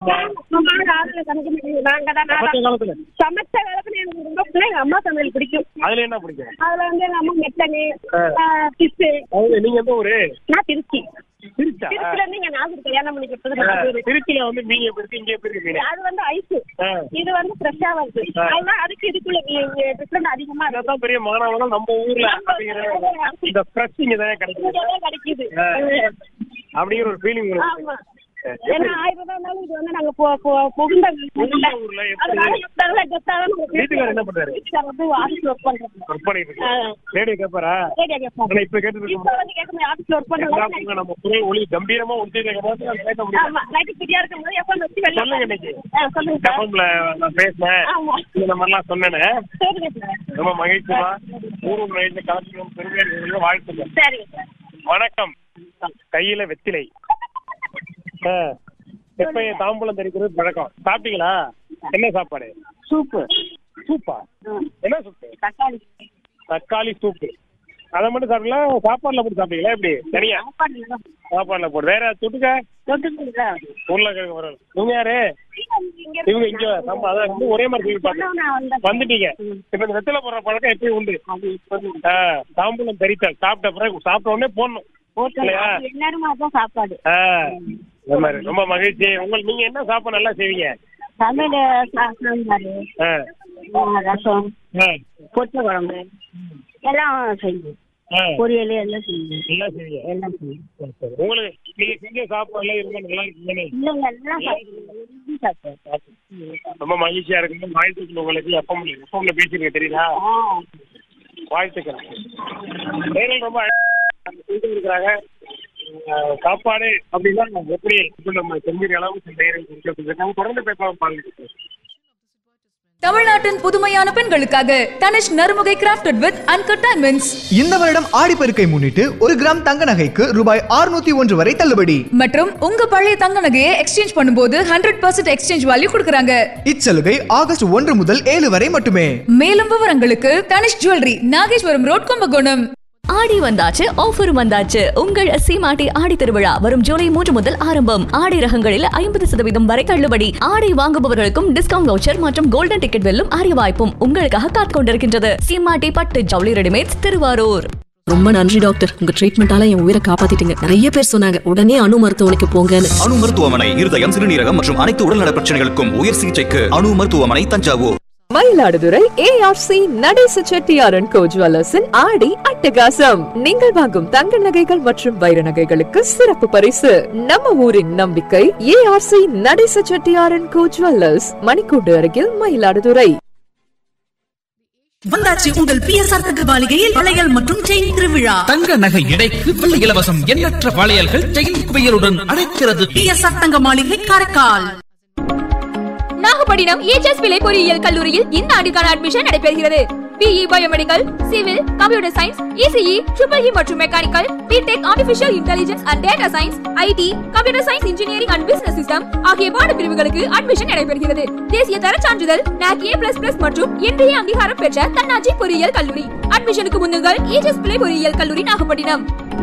ஆமா அம்மாவோட ஆளுங்க சமைக்க மாட்டேங்குது நாங்க தான் நான் சமைச்ச தான். காலத்துல சமைச்ச காலத்துல எனக்கு ரொம்ப பிள்ளை எங்க அம்மா சமையல் பிடிக்கும் அதுல என்ன பிடிக்கும் அதுல வந்து எங்க அம்மா மெட்டனு ஆ. பிஸ் அது நீங்க எந்த ஊரு நான் திருச்சி திருச்சா திருச்சில இருந்து இங்க நாகூர் கல்யாணம் பண்ணி கொடுத்தது ஆ, நான் ஊரு. திருச்சியில வந்து மீன் எப்படி இருக்கு இங்க எப்படி இருக்கு மீன் அது வந்து ஐஸ் ஆ. இது வந்து ஃப்ரெஷ்ஷா வருது ஆ. அதெல்லாம் அதுக்கு இதுக்குள்ள டிஃபரெண்ட் அதிகமா இருக்கு அதான் பெரிய மாணவர்கள் நம்ம ஊர்ல அப்படிங்கிற இந்த ஃப்ரெஷ் இங்க தானே கிடைக்குது இதெல்லாம் கிடைக்குது ஆ. அப்படிங்கிற ஒரு ஃபீலிங் ஆமா ஏன்னா ஆயிரம் ரூபாய் இருந்தாலும் இது வந்து நாங்க பொ- பொ- புகுந்த வீடு. புகுந்த ஊர்ல எப்படி? அதனால எப்படியாவது கெத்தா தான் நாங்க வீட்டுக்காரர் என்ன பண்றாரு? வீட்டுக்காரர் வந்து ஆபீஸ்ல ஒர்க் பண்றாங்க ஒர்க் பண்ணிட்டு இருக்கு ஆ. ரேடியோ கேட்பாரா ரேடியோ கேட்பாங்க ஆனா இப்ப கேட்டு இப்ப வந்து கேட்க முடியாது ஆபீஸ்ல ஒர்க் எல்லாத்துக்கும் பண்றாங்க நம்ம குரல் ஒளி கம்பீரமா ஒழிச்சிருக்க போது அது கேட்க முடியாது ஆமா நைட்டு ஃப்ரீயா இருக்கும்போது எப்ப வச்சு வெளில சொல்லுங்க இன்னைக்கு. ஆ, சொல்லுங்க சார் கப்பம்ல நான் பேசினேன் ஆமா இந்த மாதிரிலாம் சொன்னேனே சரிங்க சார் ரொம்ப மகிழ்ச்சிமா ஊர் மகிழ்ச்சி கலந்துக்கணும் பெருமையா இருக்கிறது வாழ்த்துக்கள் சரிங்க சார் வணக்கம் கையில வெத்திலை ஆ, எப்ப என் தாம்பூலம் தெரிக்கிறது பழக்கம் சாப்பிட்டீங்களா என்ன சாப்பாடு சூப்பு சூப்பா என்ன சூப்பு தக்காளி தக்காளி சூப்பு அதை மட்டும் சாப்பிடல சாப்பாடுல போட்டு சாப்பிட்டீங்களா எப்படி தனியா சாப்பாடு சாப்பாடுல போட்டு வேற தொட்டுக்க தொட்டுக்குங்களா உருளைக்கிழங்கு வரல் இவங்க யாரு இவங்க இங்க நம்ம அதான் வந்து ஒரே மாதிரி சொல்லி பார்த்தேன் நான் வந்தேன் வந்துட்டீங்க இப்ப இந்த வெத்தில போடுற பழக்கம் எப்பயும் உண்டு ஆ, தாம்பூலம் தரித்தல் சாப்பிட்ட பிறகு சாப்பிட்ட உடனே போடணும் இல்லையா எல்லாருமா தான் சாப்பாடு ஆ, இந்த மாதிரி ரொம்ப மகிழ்ச்சி உங்களுக்கு நீங்க என்ன சாப்பாடு நல்லா செய்வீங்க சமையல் சா- சாம்பார் ஆ, ஆ, ரசம் ஆ, பொச்ச குழம்பு எல்லாம் செய்யும் ஆ, பொரியல் எல்லாம் செய்யும் நல்லா செய்வீங்க எல்லாம் செய்யும் சரி, சரி. உங்களுக்கு நீங்க செஞ்ச சாப்பாடுல இருந்தா நல்லா இருக்குமே இல்லைங்க எல்லாம் சாப்பிடுவோம் சாப்பிடுவோம் ரொம்ப மகிழ்ச்சியா இருக்கு வாழ்த்துக்கள் உங்களுக்கு எப்ப எப்பவுல பேசிருக்க தெரியுதா ஆ வாழ்த்துக்கள் நேரில் ரொம்ப அழகா செஞ்சு இருக்கிறாங்க அஹ் சாப்பாடு அப்படின்னா நம்ம எப்படி இப்ப நம்ம செஞ்சுற அளவுக்கு நேரம் கொடுத்துருக்காங்க தொடர்ந்து பேசலாம் பாருங்க தமிழ்நாட்டின் புதுமையான பெண்களுக்காக Tanishq Narumugai crafted with uncut diamonds இந்த வருடம் ஆடிப்பெருக்கை முன்னிட்டு ஒரு கிராம் தங்க நகைக்கு ரூபாய் 601 ஒன்று வரை தள்ளுபடி மற்றும் உங்க பழைய தங்க நகையை எக்ஸ்சேஞ்ச் பண்ணும்போது ஹண்ட்ரட் பர்சன்ட் எக்ஸ்சேஞ்ச் வேல்யூ கொடுக்குறாங்க இச்சலுகை ஆகஸ்ட் ஒன்று முதல் ஏழு வரை மட்டுமே மேலும் விவரங்களுக்கு தனிஷ் ஜுவல்லரி நாகேஸ்வரம் ரோட் கும்பகோணம் ஆடி வந்தாச்சு ஆஃபர் வந்தாச்சு உங்கள் சீமாட்டி ஆடி திருவிழா வரும் ஜூலை மூன்று முதல் ஆரம்பம் ஆடை ரகங்களில் ஐம்பது சதவீதம் வரை தள்ளுபடி ஆடை வாங்குபவர்களுக்கும் டிஸ்கவுண்ட் வவுச்சர் மற்றும் கோல்டன் டிக்கெட் வெல்லும் அரிய வாய்ப்பும் உங்களுக்காக காத்துக் கொண்டிருக்கின்றது சீமாட்டி பட்டு ஜவுளி ரெடிமேட்ஸ் திருவாரூர் ரொம்ப நன்றி டாக்டர் உங்க ட்ரீட்மெண்டால என் உயிரை காப்பாத்திட்டீங்க நிறைய பேர் சொன்னாங்க உடனே அணு மருத்துவமனைக்கு போங்கன்னு அணு மருத்துவமனை இருதயம் சிறுநீரகம் மற்றும் அனைத்து உடல்நல பிரச்சனைகளுக்கும் உயர் சிகிச்சைக்கு அணு மருத்துவமனை தஞ்சாவூர் மயிலாடுதுறை ஏஆர்சி நடேச செட்டியாரன் கோ ஜுவல்லர்ஸின் ஆடி அட்டகாசம் நீங்கள் வாங்கும் தங்க நகைகள் மற்றும் வைர நகைகளுக்கு சிறப்பு பரிசு நம்ம ஊரின் நம்பிக்கை ARC Natesa Chettiyaran Co jewellers மணிக்கூண்டு அருகில் மயிலாடுதுறை வந்தாச்சு உங்கள் பிஎஸ்ஆர் தங்க மாளிகையில் வளையல் மற்றும் செயின் திருவிழா தங்க நகை எடைக்கு வெள்ளி இலவசம் எண்ணற்ற வளையல்கள் செயின் குவியலுடன் அழைக்கிறது பிஎஸ்ஆர் தங்க மாளிகை காரைக்கால் நாகப்பட்டினம் ஏஜஸ் பிள்ளை பொறியியல் கல்லூரியில் இந்த ஆண்டுக்கான அட்மிஷன் நடைபெறுகிறது BE biomedical civil computer science ECE triple E மற்றும் mechanical BTech artificial intelligence and data science IT computer science engineering and business system ஆகிய பாடப்பிரிவுகளுக்கு அட்மிஷன் நடைபெறுகிறது தேசிய தர சான்றிதழ் NAC A++ மற்றும் இன்றைய அங்கீகாரம் பெற்ற தன்னாட்சி பொறியியல் கல்லூரி அட்மிஷனுக்கு முன்னுங்கள் ஏஜஸ் பிள்ளை பொறியியல் கல்லூரி நாகப்பட்டினம்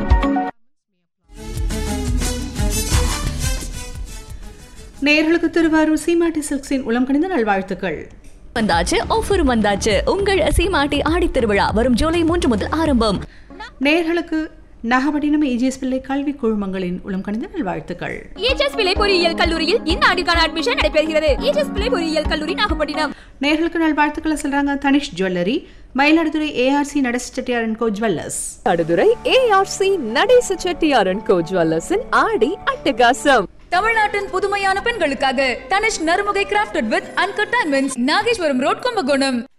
நேயர்களுக்கு திருவாரூர் சீமாட்டி சில்க்ஸின் உளம் கணிந்த நல்வாழ்த்துக்கள் வந்தாச்சு ஆஃபர் வந்தாச்சு உங்கள் சீமாட்டி ஆடி திருவிழா வரும் ஜூலை மூன்று முதல் ஆரம்பம் நேயர்களுக்கு நாகப்பட்டினம் ஏஜிஎஸ் பிள்ளை கல்வி குழுமங்களின் உளம் கணிந்த நல்வாழ்த்துக்கள் ஏஜஸ் பிள்ளை பொறியியல் கல்லூரியில் இந்த ஆண்டுக்கான அட்மிஷன் நடைபெறுகிறது ஏஜஸ் பிள்ளை பொறியியல் கல்லூரி நாகப்பட்டினம் நேயர்களுக்கு நல்வாழ்த்துக்களை சொல்றாங்க Tanishq jewellery Mayiladuthurai ARC Natesa Chettiyaran Co jewellers Mayiladuthurai ARC Natesa Chettiyaran Co ஜுவல்லர்ஸின் ஆடி அட்டகாசம் தமிழ்நாட்டின் புதுமையான பெண்களுக்காக Tanishq Narumugai crafted with uncut diamonds Nageswaram road Kumbakonam